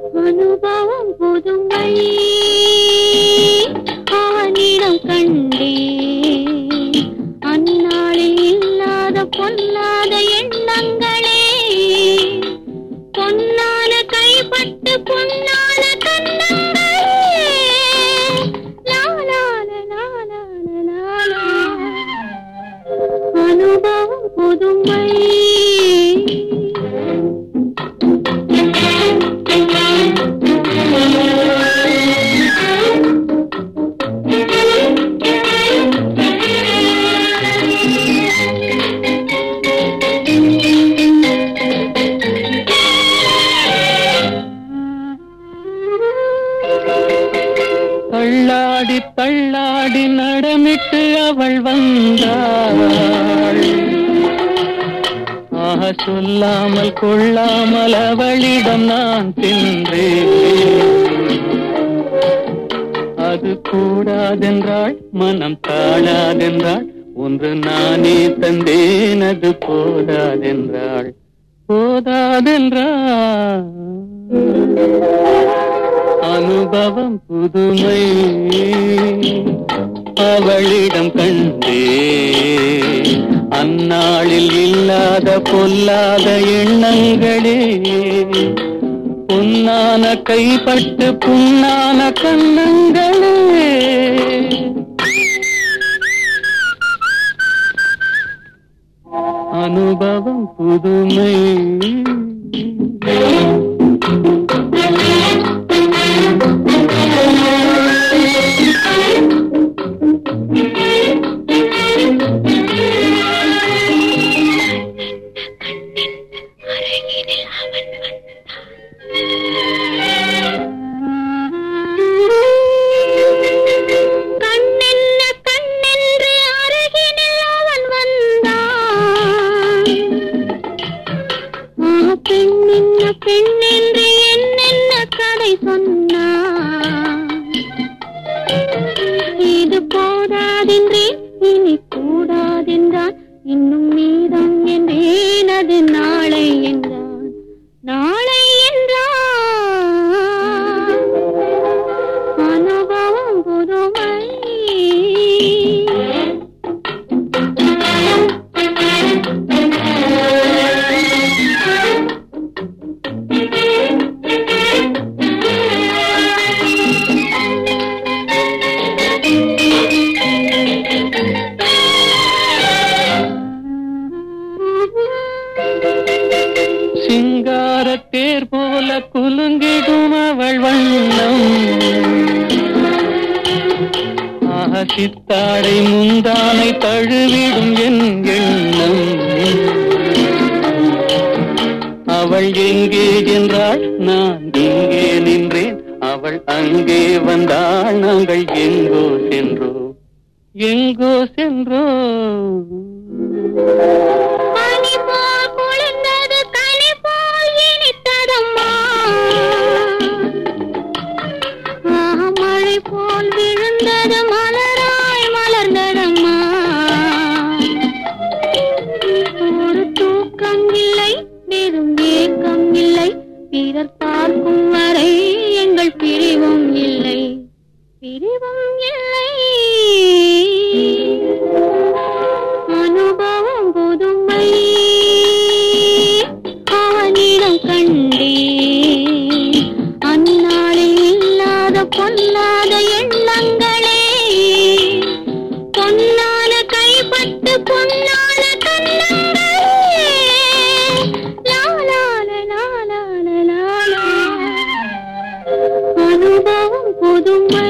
அனுபவம் புதுமை அவனிடம் கண்டே அந்நாளில் இல்லாத பொல்லாத எண்ணங்களே பொன்னான கைப்பட்டு பொன்னான கண்ணங்களே லாலால லாலால லாலா. அனுபவம் புதுமை தள்ளாடி தள்ளாடி நடமிட்டு அவள் வந்தாள் ஆக சொல்லாமல் கொள்ளாமல் அவளிடம் நான் சென்றேன் அது கூடாதென்றாள் மனம் தாழாதென்றாள் ஒன்று நானே தந்தேன் அது போதாதென்றாள் போதாதென்றாள் அனுபவம் புதுமை அவளிடம் கண்டே அந்நாளில் இல்லாத பொல்லாத எண்ணங்களே பொன்னான கைப்பட்டு புண்ணான கண்ணங்களே அனுபவம் புதுமை அருகினில் அவன் வந்தான் கண்ணென்ன கண்ணென்று அருகினில் அவன் வந்தான் ஆ, பெண்ணென்ன பெண்ணென்று என்னென்ன கதை சொன்னான் இது போதாதென்றேன் இனி கூடாதென்றான் இன்னும் மீதம் என்றேன் அது நாளை என்றான் நாளை என்றான் அனுபவம் புதுமை சிங்கார தேர் போல குலுங்கிடும் அவள் வண்ணம் ஆக சித்தாடை முந்தானை தழுவிடும் என் எண்ணம் அவள் எங்கே என்றாள் நான் இங்கே நின்றேன் அவள் அங்கே வந்தாள் நாங்கள் எங்கோ சென்றோம் எங்கோ சென்றோம் பனி போல் குளிர்ந்தது கனி போல் இனித்ததம்மா ஆஹா, மழை போல் விழுந்தது மலராய் மலர்ந்ததம்மா ஒரு தூக்கம் இல்லை வெறும் ஏக்கம் இல்லை பிறர் பார்க்கும் வரை எங்கள் பிரிவும் இல்லை பிரிவும் இல்லை அனுபவம் புதுமை அவனிடம் கண்டே அந்நாளில் இல்லாத பொல்லாத எண்ணங்களே பொன்னான கைப்பட்டு பொன்னான கண்ணங்களே லாலால லாலால லாலா அனுபவம் புதுமை